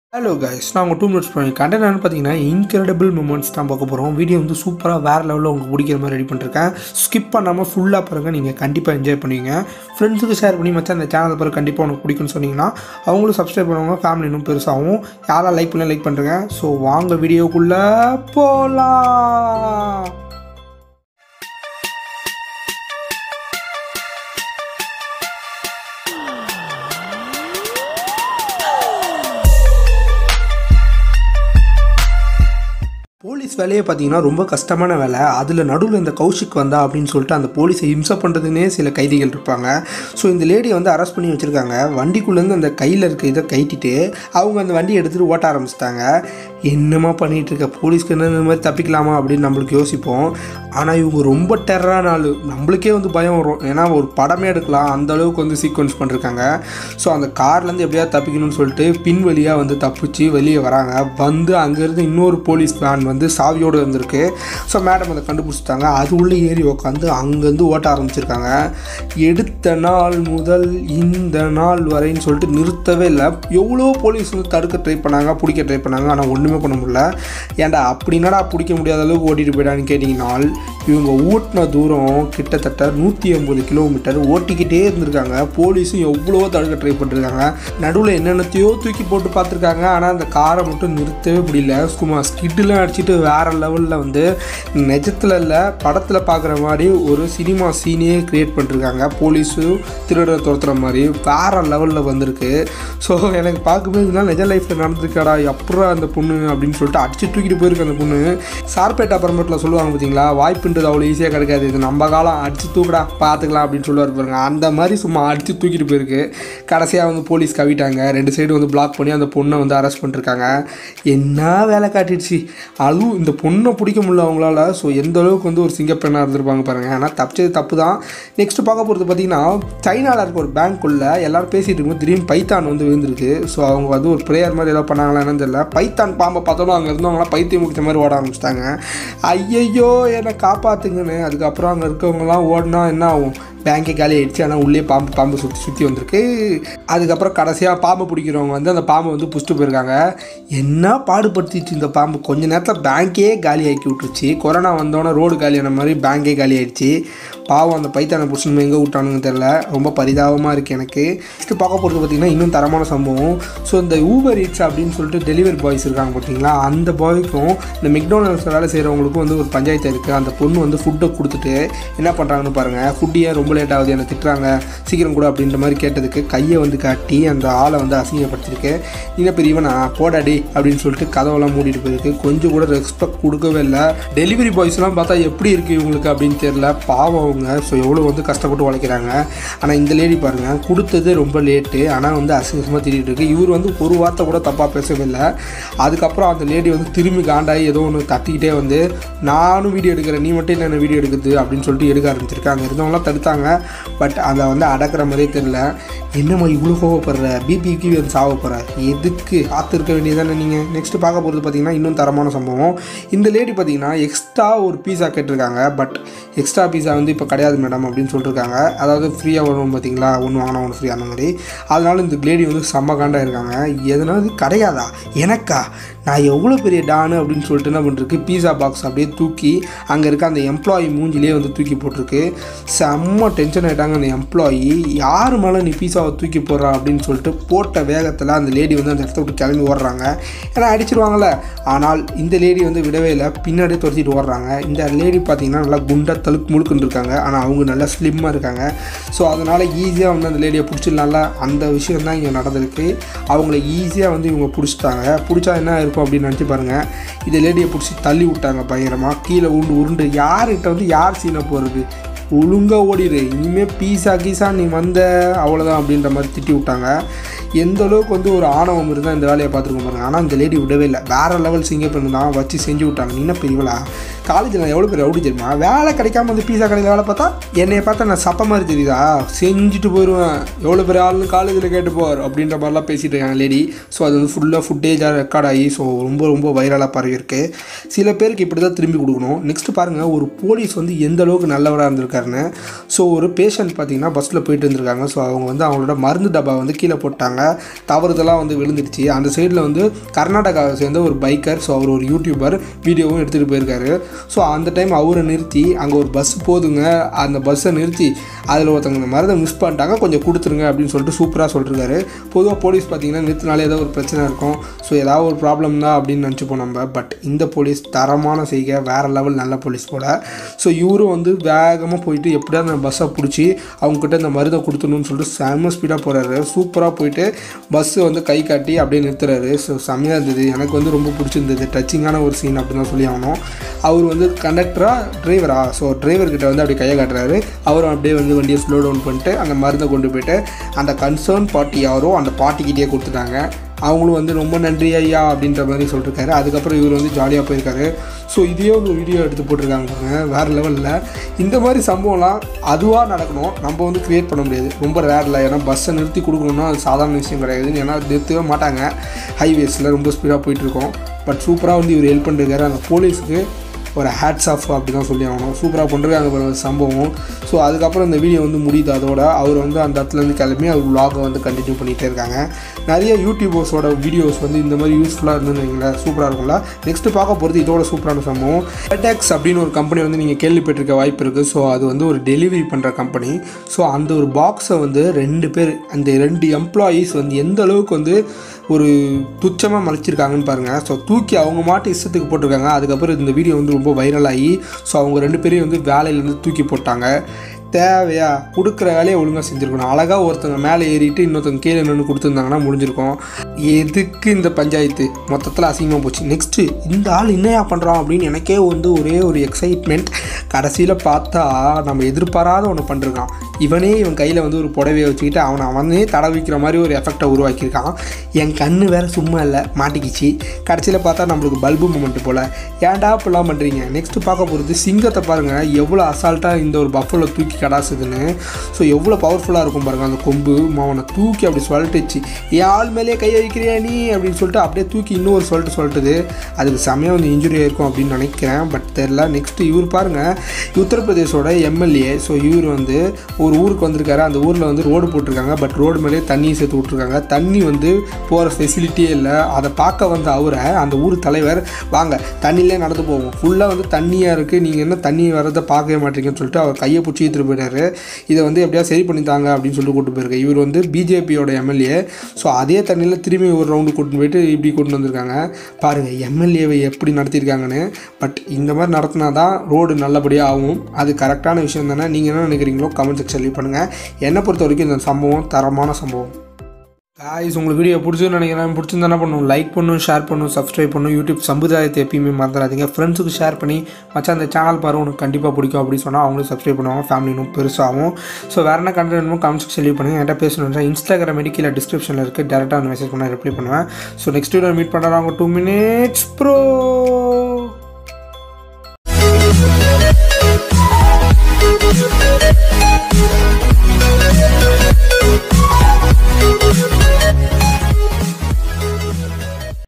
hello guys நான் உங்கள் two minutes பண்ணி கண்டென்ட் பார்த்தீங்கன்னா இன்க்ரெடிபிள் மூமெண்ட்ஸ் தான் பார்க்க போகிறோம் வீடியோ வந்து சூப்பராக வேறு லெவலில் உங்களுக்கு பிடிக்கிற மாதிரி ரெடி பண்ணிருக்கேன் ஸ்கிப் பண்ணாமல் ஃபுல்லாக பாருங்க நீங்கள் கண்டிப்பாக என்ஜாய் பண்ணுவீங்க ஃப்ரெண்ட்ஸுக்கு ஷேர் பண்ணி மச்சான் அந்த சேனல் பிறகு கண்டிப்பாக உனக்கு பிடிக்கும்னு சொன்னீங்கன்னா அவங்களும் சப்ஸ்கிரைப் பண்ணுவாங்க ஃபேமிலி இன்னும் பெருசாகும் யாரெல்லாம் லைக் பண்ண லைக் பண்ணுறேங்க ஸோ வாங்க வீடியோக்குள்ளே போகலாம் போலீஸ் வேலையே பார்த்தீங்கன்னா ரொம்ப கஷ்டமான வேலை அதில் நடுவில் இந்த கௌஷிக் வந்தா அப்படின்னு சொல்லிட்டு அந்த போலீஸை இம்சை பண்ணுறதுனே சில கைதிகள் இருப்பாங்க ஸோ இந்த லேடியை வந்து அரெஸ்ட் பண்ணி வச்சுருக்காங்க வண்டிக்குள்ளேருந்து அந்த கையில் இருக்க இதை கைட்டிட்டு அவங்க அந்த வண்டியை எடுத்துகிட்டு ஓட்ட ஆரம்பிச்சிட்டாங்க என்னமா பண்ணிகிட்டு இருக்க போலீஸ்க்கு என்ன இந்த மாதிரி தப்பிக்கலாமா அப்படின்னு நம்மளுக்கு யோசிப்போம் ஆனால் இவங்க ரொம்ப டெரரான ஆள் நம்மளுக்கே வந்து பயம் வரும் ஏன்னா ஒரு படமே எடுக்கலாம் அந்த அளவுக்கு வந்து சீக்வன்ஸ் பண்ணிருக்காங்க ஸோ அந்த கார்லேருந்து எப்படியாவது தப்பிக்கணும்னு சொல்லிட்டு பின் வழியாக வந்து தப்பிச்சு வெளியே வராங்க வந்து அங்கேருந்து இன்னொரு போலீஸ் வேன் வந்து சாவியோடு வந்திருக்கு ஸோ மேடம் அதை கண்டுபிடிச்சிட்டாங்க அது உள்ளே ஏறி உட்காந்து அங்கேருந்து ஓட்ட ஆரம்பிச்சிருக்காங்க எடுத்த நாள் முதல் இந்த நாள் வரைன்னு சொல்லிட்டு நிறுத்தவே இல்லை எவ்வளோ போலீஸ் வந்து தடுக்க ட்ரை பண்ணாங்க பிடிக்க ட்ரை பண்ணாங்க ஆனால் ஒன்றுமே பண்ண முடியல ஏன்டா அப்படின்னாடா பிடிக்க முடியாத அளவுக்கு ஓட்டிட்டு போயிடான்னு கேட்டிங்கனால் இவங்க ஓட்டின தூரம் கிட்டத்தட்ட நூற்றி ஐம்பது கிலோமீட்டர் ஓட்டிக்கிட்டே இருந்திருக்காங்க போலீஸும் எவ்வளவோ தடுக்க ட்ரை பண்ணிருக்காங்க நடுவில் என்னென்னத்தையோ தூக்கி போட்டு பார்த்துருக்காங்க ஆனால் அந்த காரை மட்டும் நிறுத்தவே முடியல சும்மா ஸ்கிட்டெலாம் அடிச்சுட்டு வேறு லெவலில் வந்து நிஜத்தில் இல்லை படத்தில் பார்க்குற மாதிரி ஒரு சினிமா சீனே க்ரியேட் பண்ணிருக்காங்க போலீஸும் திருடரை துரத்துற மாதிரி வேறு லெவலில் வந்திருக்கு ஸோ எனக்கு பார்க்கும்போது இதெல்லாம் நிஜ லைஃப்பில் நடந்திருக்காடா அப்புறம் அந்த பொண்ணு அப்படின்னு சொல்லிட்டு அடிச்சு தூக்கிட்டு போயிருக்கு அந்த பொண்ணு சார்பேட்டா பரம்பட்டில் சொல்லுவாங்க பார்த்தீங்களா வாய்ப்புன்றது அவ்வளோ ஈஸியாக கிடைக்காது இது நம்ம காலம் அடிச்சு தூக்குடா பார்த்துக்கலாம் அப்படின்னு சொல்லுவார் பாருங்க அந்த மாதிரி சும்மா அடிச்சு தூக்கிட்டு போயிருக்கு கடைசியாக வந்து போலீஸ் கவிட்டாங்க ரெண்டு சைடு வந்து பிளாக் பண்ணி அந்த பொண்ணை வந்து அரெஸ்ட் பண்ணிருக்காங்க என்ன வேலை காட்டிடுச்சு அதுவும் இந்த பொண்ணை பிடிக்க முடியல அவங்களால ஸோ எந்த அளவுக்கு வந்து ஒரு சிங்கப்பெண்ணாக இருந்திருப்பாங்க பாருங்க ஆனால் தப்பிச்சது தப்பு தான் நெக்ஸ்ட் பார்க்க போகிறது பார்த்தீங்கன்னா சைனாவில் இருக்க ஒரு பேங்க்குள்ளே எல்லாரும் பேசிகிட்டு இருக்கும்போது திடீர்னு பைத்தான் வந்து விழுந்திருக்கு ஸோ அவங்க வந்து ஒரு ப்ரேயர் மாதிரி ஏதோ பண்ணாங்களா என்னன்னு தெரியல பைத்தான் பாம்பை பார்த்தோம் அங்கே இருந்தவங்களாம் பைத்தியம் முடிச்ச மாதிரி ஓட ஆரம்பிச்சிட்டாங்க ஐயையோ என்னை காப்பாற்றுங்கன்னு அதுக்கப்புறம் அங்கே இருக்கவங்கலாம் ஓடினா என்ன ஆகும் பேங்கே காலி ஆயிடுச்சு ஆனால் உள்ளே பாம்பு பாம்பு சுற்றி சுற்றி வந்திருக்கு அதுக்கப்புறம் கடைசியாக பாம்பு பிடிக்கிறவங்க வந்து அந்த பாம்பை வந்து புஷ்ட்டு போயிருக்காங்க என்ன பாடுபடுத்திச்சு இந்த பாம்பு கொஞ்ச நேரத்தில் பேங்கே காலி ஆக்கி விட்டுருச்சு கொரோனா வந்தோடனே ரோடு காலியான மாதிரி பேங்கே காலி ஆயிடுச்சு பாவம் அந்த பைத்தானை புடிச்சுன்னு எங்கே விட்டானுங்க தெரில ரொம்ப பரிதாபமாக இருக்குது எனக்கு நெக்ஸ்ட்டு பார்க்க போகிறது பார்த்திங்கன்னா இன்னும் தரமான சம்பவம் ஸோ இந்த ஊபர் ஈட்ஸ் அப்படின்னு சொல்லிட்டு டெலிவரி பாய்ஸ் இருக்காங்க பார்த்தீங்களா அந்த பாய்க்கும் இந்த மெக்டோனல்ஸ் வேலை செய்கிறவங்களுக்கும் வந்து ஒரு பஞ்சாயத்து இருக்குது அந்த பொண்ணு வந்து ஃபுட்டை கொடுத்துட்டு என்ன பண்ணுறாங்கன்னு பாருங்கள் ஃபுட்டு ஏன் ரொம்ப லேட் ஆகுது என்னை திட்டுறாங்க சீக்கிரம் கூட அப்படின்ற மாதிரி கேட்டதுக்கு கையை வந்து காட்டி அந்த ஆளை வந்து அசிங்கப்படுத்திருக்கு நீங்க பெரியவனா போடாடி அப்படின்னு சொல்லிட்டு கதவெல்லாம் மூடிட்டு போயிருக்கு கொஞ்சம் கூட ரெஸ்பெக்ட் கொடுக்கவே இல்லை டெலிவரி பாய்ஸ்லாம் பார்த்தா எப்படி இருக்குது இவங்களுக்கு அப்படின்னு தெரியல பாவம் அவங்க ஸோ எவ்வளோ வந்து கஷ்டப்பட்டு உழைக்கிறாங்க ஆனால் இந்த லேடி பாருங்கள் கொடுத்தது ரொம்ப லேட்டு ஆனால் வந்து அசிங்கமாக திட்டிகிட்டு இருக்கு இவர் வந்து ஒரு வார்த்தை கூட தப்பாக பேசவே இல்லை அதுக்கப்புறம் அந்த லேடி வந்து திரும்பி காண்டாகி ஏதோ ஒன்று தட்டிக்கிட்டே வந்து நானும் வீடியோ எடுக்கிறேன் நீ மட்டும் என்ன வீடியோ எடுக்குது அப்படின்னு சொல்லிட்டு எடுக்க ஆரம்பிச்சிருக்காங்க இருந்தவங்களாம் தடுத்தாங்க பட் அதை வந்து அடக்கிற மாதிரியே தெரில என்னம்மா இவ்வளோ கோவப்படுற பிபிக்கு வந்து சாவ போகிற எதுக்கு காத்திருக்க வேண்டியதானே நீங்கள் நெக்ஸ்ட்டு பார்க்க போகிறது பார்த்தீங்கன்னா இன்னும் தரமான சம்பவம் இந்த லேடி பார்த்தீங்கன்னா எக்ஸ்ட்ரா ஒரு பீஸா கேட்டிருக்காங்க பட் எக்ஸ்ட்ரா பீஸா வந்து இப்போ கிடையாது மேடம் அப்படின்னு சொல்லியிருக்காங்க அதாவது ஃப்ரீயாக வரும் பார்த்தீங்களா ஒன்று வாங்கினா ஒன்று ஃப்ரீ அந்த மாதிரி அதனால இந்த லேடி வந்து செம்ம காண்டாக இருக்காங்க எதனாவது கிடையாதா எனக்கா நான் எவ்வளோ பெரிய டானு அப்படின்னு சொல்லிட்டு என்ன பண்ணிருக்கு பீஸா பாக்ஸ் அப்படியே தூக்கி அங்கே இருக்க அந்த எம்ப்ளாயி மூஞ்சிலே வந்து தூக்கி போட்டிருக்கு செம்ம டென்ஷன் ஆகிட்டாங்க அந்த எம்ப்ளாயி யார் மேலே நீ பீஸாவை தூக்கி போடுறா அப்படின்னு சொல்லிட்டு போட்ட வேகத்தில் அந்த லேடி வந்து அந்த இடத்த விட்டு கிளம்பி ஓடுறாங்க ஏன்னா அடிச்சிருவாங்கல்ல ஆனால் இந்த லேடி வந்து விடவே இல்லை பின்னாடியே துரத்திட்டு ஓடுறாங்க இந்த லேடி பார்த்தீங்கன்னா நல்லா குண்டா தழுக்கு முழுக்குன்னு இருக்காங்க ஆனால் அவங்க நல்லா ஸ்லிம்மாக இருக்காங்க ஸோ அதனால் ஈஸியாக வந்து அந்த லேடியை பிடிச்சிடலாம்ல அந்த விஷயம் தான் இங்கே நடந்திருக்கு அவங்கள ஈஸியாக வந்து இவங்க பிடிச்சிட்டாங்க பிடிச்சா என்ன இருக்கும் அப்படின்னு நினச்சி பாருங்கள் இந்த லேடியை பிடிச்சி தள்ளி விட்டாங்க பயங்கரமாக கீழே உருண்டு உருண்டு யார்கிட்ட வந்து யார் சீனை போகிறது ஒழுங்காக ஓடிடு இனிமேல் பீஸா கீஸா நீ வந்த அவ்வளோதான் அப்படின்ற மாதிரி திட்டி விட்டாங்க எந்த அளவுக்கு வந்து ஒரு ஆணவம் இருந்தால் இந்த வேலையை பார்த்துருக்க பாருங்க ஆனால் இந்த லேடி விடவே இல்லை வேறு லெவல் சிங்க பண்ணு தான் வச்சு செஞ்சு விட்டாங்க நீ என்ன பெரியவளா காலேஜில் நான் எவ்வளோ பேர் ரவுடி தெரியுமா வேலை கிடைக்காம வந்து பீஸா கடையில் வேலை பார்த்தா என்னைய பார்த்தா நான் சப்ப மாதிரி தெரியுதா செஞ்சுட்டு போயிடுவேன் எவ்வளோ பேர் ஆளுன்னு காலேஜில் கேட்டு போவார் அப்படின்ற மாதிரிலாம் பேசிகிட்டு இருக்காங்க லேடி ஸோ அது வந்து ஃபுல்லாக ஃபுட்டேஜாக ரெக்கார்ட் ஆகி ஸோ ரொம்ப ரொம்ப வைரலாக பரவி இருக்கு சில பேருக்கு இப்படி தான் திரும்பி கொடுக்கணும் நெக்ஸ்ட் பாருங்கள் ஒரு போலீஸ் வந்து எந்த அளவுக்கு நல்லவராக இருந்திருக்காருன்னு ஸோ ஒரு பேஷண்ட் பார்த்தீங்கன்னா பஸ்ஸில் போயிட்டு இருந்திருக்காங்க ஸோ அவங்க வந்து அவங்களோட மருந்து டப்பா வந்து கீழே போட்டாங்க தவறுதெல்லாம் வந்து விழுந்துடுச்சு அந்த சைடில் வந்து கர்நாடகாவை சேர்ந்த ஒரு பைக்கர் ஸோ அவர் ஒரு யூடியூபர் வீடியோவும் எடுத்துகிட்டு போயிருக்காரு ஸோ அந்த டைம் அவரை நிறுத்தி அங்கே ஒரு பஸ் போதுங்க அந்த பஸ்ஸை நிறுத்தி அதில் ஒருத்தவங்க இந்த மருந்தை மிஸ் பண்ணிட்டாங்க கொஞ்சம் கொடுத்துருங்க அப்படின்னு சொல்லிட்டு சூப்பராக சொல்லிருக்காரு பொதுவாக போலீஸ் பார்த்தீங்கன்னா நிறுத்தினாலே ஏதோ ஒரு பிரச்சனை இருக்கும் ஸோ ஏதாவது ஒரு ப்ராப்ளம் தான் அப்படின்னு நினச்சிப்போம் நம்ம பட் இந்த போலீஸ் தரமான செய்கை வேறு லெவல் நல்ல போலீஸ் போல் ஸோ இவரும் வந்து வேகமாக போயிட்டு எப்படியாவது அந்த பஸ்ஸை பிடிச்சி அவங்ககிட்ட இந்த மருந்தை கொடுத்துடணும்னு சொல்லிட்டு செம்ம ஸ்பீடாக போகிறாரு சூப்பராக போயிட்டு பஸ்ஸு வந்து கை காட்டி அப்படியே நிறுத்துறாரு ஸோ செம்மையாக இருந்தது எனக்கு வந்து ரொம்ப பிடிச்சிருந்தது டச்சிங்கான ஒரு சீன் அப்படின்னு தான் சொல்லி ஆகணும் அவர் வந்து கண்டக்டரா டிரைவரா ஸோ டிரைவர்கிட்ட வந்து அப்படியே கையை காட்டுறாரு அவரும் அப்படியே வந்து வண்டியை ஸ்லோ டவுன் பண்ணிட்டு அந்த மருந்தை கொண்டு போயிட்டு அந்த கன்சர்ன் பார்ட்டி யாரோ அந்த பார்ட்டிக்கிட்டே கொடுத்துட்டாங்க அவங்களும் வந்து ரொம்ப நன்றி ஐயா அப்படின்ற மாதிரி சொல்லியிருக்காரு அதுக்கப்புறம் இவர் வந்து ஜாலியாக போயிருக்காரு ஸோ இதே ஒரு வீடியோ எடுத்து போட்டிருக்காங்க பாருங்க வேறு லெவலில் இந்த மாதிரி சம்பவம்லாம் அதுவாக நடக்கணும் நம்ம வந்து க்ரியேட் பண்ண முடியாது ரொம்ப ரேரில் ஏன்னா பஸ்ஸை நிறுத்தி கொடுக்கணும்னா அது சாதாரண விஷயம் கிடையாது ஏன்னா நிறுத்தவே மாட்டாங்க ஹைவேஸில் ரொம்ப ஸ்பீடாக போயிட்டுருக்கோம் பட் சூப்பராக வந்து இவர் ஹெல்ப் பண்ணிருக்காரு அந்த போலீஸுக்கு ஒரு ஹேட்ஸ் ஆஃப் அப்படி தான் சொல்லி ஆகணும் சூப்பராக பண்ணிருக்காங்க பாருங்க ஒரு சம்பவம் ஸோ அதுக்கப்புறம் இந்த வீடியோ வந்து முடியுது அதோட அவர் வந்து அந்த இடத்துலேருந்து கிளம்பி அவர் vlog-அ வந்து கண்டினியூ பண்ணிகிட்டே இருக்காங்க நிறைய யூடியூபர்ஸோட வீடியோஸ் வந்து இந்த மாதிரி யூஸ்ஃபுல்லாக இருந்துன்னு வைங்களேன் சூப்பராக இருக்கும்ல நெக்ஸ்ட் பார்க்க போகிறது இதோட சூப்பரான சம்பவம் FedEx அப்படின்னு ஒரு கம்பெனி வந்து நீங்கள் கேள்விப்பட்டிருக்க வாய்ப்பு இருக்குது ஸோ அது வந்து ஒரு டெலிவரி பண்ணுற கம்பெனி ஸோ அந்த ஒரு பாக்ஸை வந்து ரெண்டு பேர் அந்த ரெண்டு எம்ப்ளாயீஸ் வந்து எந்த அளவுக்கு வந்து ஒரு துச்சமாக மறைச்சிருக்காங்கன்னு பாருங்கள் ஸோ தூக்கி அவங்க மாட்டு இஷ்டத்துக்கு போட்டிருக்காங்க அதுக்கப்புறம் இந்த வீடியோ வந்து ரொம்ப வைரலாகி ஸோ அவங்க ரெண்டு பேரையும் வந்து வேலையிலேருந்து தூக்கி போட்டாங்க தேவையா கொடுக்குற வேலையை ஒழுங்காக செஞ்சுருக்கணும் அழகாக ஒருத்தங்க மேலே ஏறிட்டு இன்னொருத்தங்க கீழே நின்று கொடுத்துருந்தாங்கன்னா முடிஞ்சிருக்கும் எதுக்கு இந்த பஞ்சாயத்து மொத்தத்தில் அசிங்கமாக போச்சு நெக்ஸ்ட்டு இந்த ஆள் என்னையா பண்ணுறான் அப்படின்னு எனக்கே வந்து ஒரே ஒரு எக்ஸைட்மெண்ட் கடைசியில் பார்த்தா நம்ம எதிர்பாராத ஒன்று பண்ணிருக்கான் இவனே இவன் கையில் வந்து ஒரு புடவையை வச்சுக்கிட்டு அவனை அவனே தடவிக்கிற மாதிரி ஒரு எஃபெக்டை உருவாக்கியிருக்கான் என் கண்ணு வேற சும்மா இல்லை மாட்டிக்கிச்சு கடைசியில் பார்த்தா நம்மளுக்கு பல்பு மூமெண்ட் போல் ஏன்டா இப்படிலாம் பண்ணுறீங்க நெக்ஸ்ட் பார்க்க போகிறது சிங்கத்தை பாருங்கள் எவ்வளோ அசால்ட்டாக இந்த ஒரு பஃபலை தூக்கி கடாசுதுன்னு ஸோ எவ்வளோ பவர்ஃபுல்லாக இருக்கும் பாருங்கள் அந்த கொம்பு அவனை தூக்கி அப்படி சொல்லிட்டுச்சு என் ஆள் மேலேயே கை வைக்கிறியா நீ அப்படின்னு சொல்லிட்டு அப்படியே தூக்கி இன்னொரு சொல்லிட்டு சொல்லிட்டுது அதுக்கு செமையாக வந்து இன்ஜுரி ஆயிருக்கும் அப்படின்னு நினைக்கிறேன் பட் தெரில நெக்ஸ்ட்டு இவர் பாருங்கள் உத்தரப்பிரதேசோட எம்எல்ஏ ஸோ இவர் வந்து ஒரு ஊருக்கு வந்திருக்காரு அந்த ஊரில் வந்து ரோடு போட்டிருக்காங்க பட் ரோடு மேலே தண்ணியை சேர்த்து விட்ருக்காங்க தண்ணி வந்து போகிற ஃபெசிலிட்டியே இல்லை அதை பார்க்க வந்த அவரை அந்த ஊர் தலைவர் வாங்க தண்ணியிலே நடந்து போவோம் ஃபுல்லாக வந்து தண்ணியாக இருக்குது நீங்கள் என்ன தண்ணி வரதை பார்க்கவே மாட்டீங்கன்னு சொல்லிட்டு அவர் கையை பிடிச்சி எடுத்துகிட்டு போயிட்டாரு இதை வந்து எப்படியா சரி பண்ணித்தாங்க அப்படின்னு சொல்லிட்டு கூட்டு போயிருக்காரு இவர் வந்து பிஜேபியோட எம்எல்ஏ ஸோ அதே தண்ணியில் திரும்பி ஒரு ரவுண்டு கூட்டின்னு போயிட்டு இப்படி கூட்டின்னு வந்திருக்காங்க பாருங்கள் எம்எல்ஏவை எப்படி நடத்தியிருக்காங்கன்னு பட் இந்த மாதிரி நடத்தினா தான் ரோடு நல்லபடியாக ஆகும் அது கரெக்டான விஷயம் தானே நீங்கள் என்ன நினைக்கிறீங்களோ கமெண்ட் செக்ஷன் லீவ் பண்ணுங்கள் என்னை பொறுத்த வரைக்கும் இந்த சம்பவம் தரமான சம்பவம் காய்ஸ் உங்களுக்கு வீடியோ பிடிச்சுன்னு நினைக்கிறேன் பிடிச்சிருந்தா என்ன பண்ணணும் லைக் பண்ணணும் ஷேர் பண்ணணும் சப்ஸ்கிரைப் பண்ணணும் யூடியூப் சம்பிரதாயத்தை எப்பயுமே மறந்துடாதீங்க ஃப்ரெண்ட்ஸுக்கு ஷேர் பண்ணி மச்சான் அந்த சேனல் பாரு உனக்கு கண்டிப்பாக பிடிக்கும் அப்படின்னு சொன்னால் அவங்களும் சப்ஸ்கிரைப் பண்ணுவாங்க ஃபேமிலி இன்னும் பெருசாகும் ஸோ வேறு என்ன கண்டென்ட் வேணுமோ கமெண்ட் செக்ஷன் லீவ் பண்ணுங்கள் என்கிட்ட பேசணுன்றா இன்ஸ்டாகிராம் கீழே டிஸ்கிரிப்ஷனில் இருக்குது டேரெக்டாக வந்து மெசேஜ் பண்ணால் ரிப்ளை பண்ணுவேன் ஸோ நெக்ஸ்ட் வீடியோ மீட் பண்ணுறாங்க டூ மினிட்ஸ் ப்ரோ